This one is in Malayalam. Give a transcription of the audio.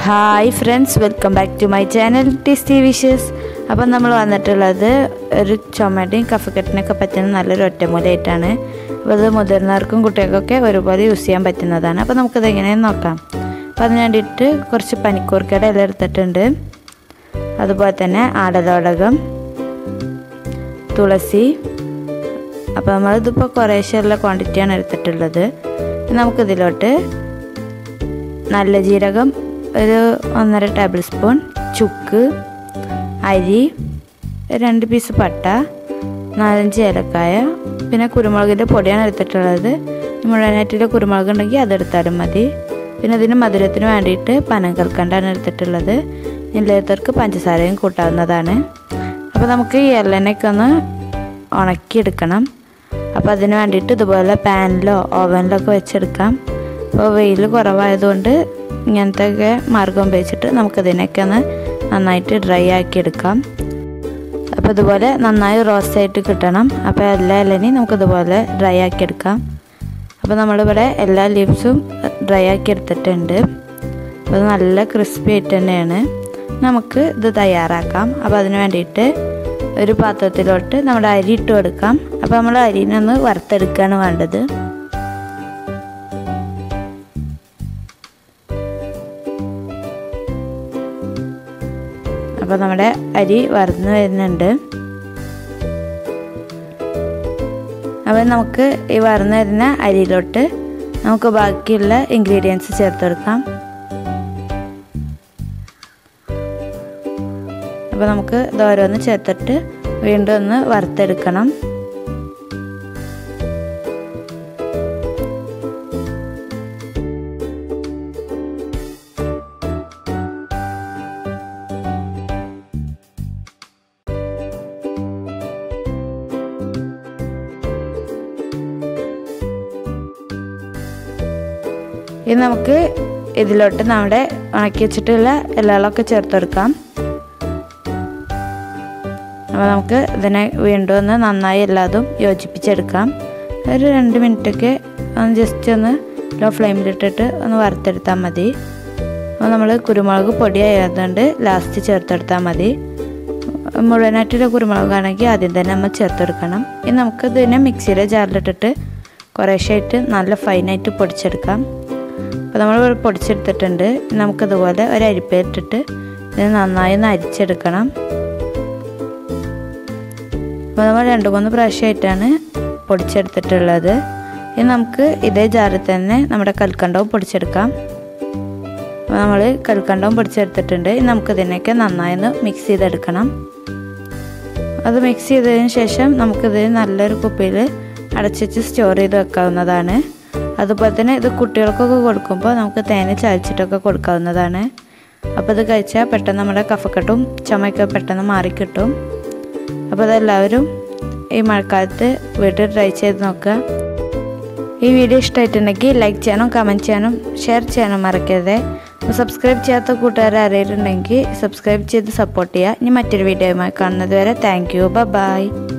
hi friends welcome back to my channel tasty wishes അപ്പം നമ്മൾ വന്നിട്ടുള്ളത് ഒരു ചുമയുടെയും കഫക്കെട്ടിനൊക്കെ പറ്റുന്ന നല്ലൊരു ഒറ്റമൂലയായിട്ടാണ് അപ്പോൾ അത് മുതിർന്നവർക്കും കുട്ടികൾക്കൊക്കെ ഒരുപോലെ യൂസ് ചെയ്യാൻ പറ്റുന്നതാണ് അപ്പോൾ നമുക്കത് എങ്ങനെയെന്ന് നോക്കാം അപ്പോൾ അതിന് വേണ്ടിയിട്ട് കുറച്ച് പനിക്കൂർക്കയുടെ ഇല എടുത്തിട്ടുണ്ട് അതുപോലെ തന്നെ ആടലോടകം തുളസി അപ്പോൾ നമ്മളിതിപ്പോൾ കുറേശ്ശെയുള്ള ക്വാണ്ടിറ്റിയാണ് എടുത്തിട്ടുള്ളത് നമുക്കിതിലോട്ട് നല്ല ജീരകം ഒരു ഒന്നര ടേബിൾ സ്പൂൺ ചുക്ക് അരി രണ്ട് പീസ് പട്ട നാലഞ്ച് ഏലക്കായ പിന്നെ കുരുമുളകിൻ്റെ പൊടിയാണ് എടുത്തിട്ടുള്ളത് മുഴുവനായിട്ടുള്ള കുരുമുളക് ഉണ്ടെങ്കിൽ അതെടുത്താലും മതി പിന്നെ ഇതിന് മധുരത്തിന് വേണ്ടിയിട്ട് പനം കൽക്കണ്ടാണ് എടുത്തിട്ടുള്ളത് ഇല്ലാത്തവർക്ക് പഞ്ചസാരയും കൂട്ടാവുന്നതാണ് അപ്പോൾ നമുക്ക് ഈ എള്ളെണ്ണയൊക്കെ ഒന്ന് ഉണക്കിയെടുക്കണം അപ്പോൾ അതിന് വേണ്ടിയിട്ട് ഇതുപോലെ പാനിലോ ഓവനിലോ ഒക്കെ വെച്ചെടുക്കാം അപ്പോൾ വെയിൽ കുറവായതുകൊണ്ട് ഇങ്ങനത്തെ ഒക്കെ മാർഗം ഉപയോഗിച്ചിട്ട് നമുക്കതിനൊക്കെ ഒന്ന് നന്നായിട്ട് ഡ്രൈ ആക്കി എടുക്കാം അപ്പോൾ ഇതുപോലെ നന്നായി റോസ്റ്റ് ആയിട്ട് കിട്ടണം അപ്പോൾ എല്ലാ ഇലനെയും നമുക്കിതുപോലെ ഡ്രൈ ആക്കി എടുക്കാം അപ്പോൾ നമ്മളിവിടെ എല്ലാ ലീവ്സും ഡ്രൈ ആക്കി എടുത്തിട്ടുണ്ട് അപ്പോൾ നല്ല ക്രിസ്പി ആയിട്ട് തന്നെയാണ് നമുക്ക് ഇത് തയ്യാറാക്കാം അപ്പോൾ അതിന് വേണ്ടിയിട്ട് ഒരു പാത്രത്തിലോട്ട് നമ്മുടെ അരി ഇട്ട് കൊടുക്കാം അപ്പോൾ നമ്മൾ അരിനൊന്ന് വറുത്തെടുക്കുകയാണ് വേണ്ടത് അപ്പോൾ നമ്മുടെ അരി വറുന്ന് വരുന്നുണ്ട് അപ്പോൾ നമുക്ക് ഈ വറുന്ന് വരുന്ന അരിയിലോട്ട് നമുക്ക് ബാക്കിയുള്ള ഇൻഗ്രീഡിയൻസ് ചേർത്തെടുക്കാം അപ്പോൾ നമുക്ക് ഇത് ഓരോന്ന് ചേർത്തിട്ട് വീണ്ടും ഒന്ന് വറുത്തെടുക്കണം ഇനി നമുക്ക് ഇതിലോട്ട് നമ്മുടെ ഉണക്കി വെച്ചിട്ടുള്ള ഇലകളൊക്കെ ചേർത്ത് കൊടുക്കാം അപ്പോൾ നമുക്ക് ഇതിനെ വീണ്ടും ഒന്ന് നന്നായി എല്ലാതും യോജിപ്പിച്ചെടുക്കാം ഒരു രണ്ട് മിനിറ്റൊക്കെ ഒന്ന് ജസ്റ്റ് ഒന്ന് ലോ ഫ്ലെയിമിലിട്ടിട്ട് ഒന്ന് വറുത്തെടുത്താൽ മതി അപ്പോൾ നമ്മൾ കുരുമുളക് പൊടി ആയതുകൊണ്ട് ലാസ്റ്റ് ചേർത്തെടുത്താൽ മതി മുഴുവനായിട്ടുള്ള കുരുമുളകാണെങ്കിൽ ആദ്യം തന്നെ നമ്മൾ ചേർത്തെടുക്കണം ഇനി നമുക്ക് ഇതിനെ മിക്സിയുടെ ജാറിലിട്ടിട്ട് കുറേശ്ശായിട്ട് നല്ല ഫൈനായിട്ട് പൊടിച്ചെടുക്കാം അപ്പോൾ നമ്മൾ പൊടിച്ചെടുത്തിട്ടുണ്ട് നമുക്കിതുപോലെ ഒരു അരിപ്പയിട്ടിട്ട് ഇത് നന്നായി ഒന്ന് അരിച്ചെടുക്കണം അപ്പോൾ നമ്മൾ രണ്ട് മൂന്ന് പ്രാവശ്യമായിട്ടാണ് പൊടിച്ചെടുത്തിട്ടുള്ളത് ഇനി നമുക്ക് ഇതേ ജാറിൽ തന്നെ നമ്മുടെ കൽക്കണ്ടവും പൊടിച്ചെടുക്കാം അപ്പോൾ നമ്മൾ കൽക്കണ്ടവും പൊടിച്ചെടുത്തിട്ടുണ്ട് ഇനി നമുക്ക് ഇതിനൊക്കെ നന്നായി ഒന്ന് മിക്സ് ചെയ്തെടുക്കണം അത് മിക്സ് ചെയ്തതിന് ശേഷം നമുക്കിത് നല്ലൊരു കുപ്പിയിൽ അടച്ചുവെച്ച് സ്റ്റോർ ചെയ്ത് വെക്കാവുന്നതാണ് അതുപോലെ തന്നെ ഇത് കുട്ടികൾക്കൊക്കെ കൊടുക്കുമ്പോൾ നമുക്ക് തേന് ചായച്ചിട്ടൊക്കെ കൊടുക്കാവുന്നതാണ് അപ്പോൾ ഇത് കഴിച്ചാൽ പെട്ടെന്ന് നമ്മുടെ കഫക്കെട്ടും ചുമയൊക്കെ പെട്ടെന്ന് മാറിക്കിട്ടും അപ്പോൾ അതെല്ലാവരും ഈ മഴക്കാലത്ത് വീട്ടിൽ ട്രൈ ചെയ്ത് നോക്കുക ഈ വീഡിയോ ഇഷ്ടമായിട്ടുണ്ടെങ്കിൽ ലൈക്ക് ചെയ്യാനും കമൻറ്റ് ചെയ്യാനും ഷെയർ ചെയ്യാനും മറക്കരുത് അപ്പോൾ സബ്സ്ക്രൈബ് ചെയ്യാത്ത കൂട്ടുകാർ അറിയിട്ടുണ്ടെങ്കിൽ സബ്സ്ക്രൈബ് ചെയ്ത് സപ്പോർട്ട് ചെയ്യുക ഇനി മറ്റൊരു വീഡിയോയുമായി കാണുന്നത് വരെ താങ്ക് യു ബൈ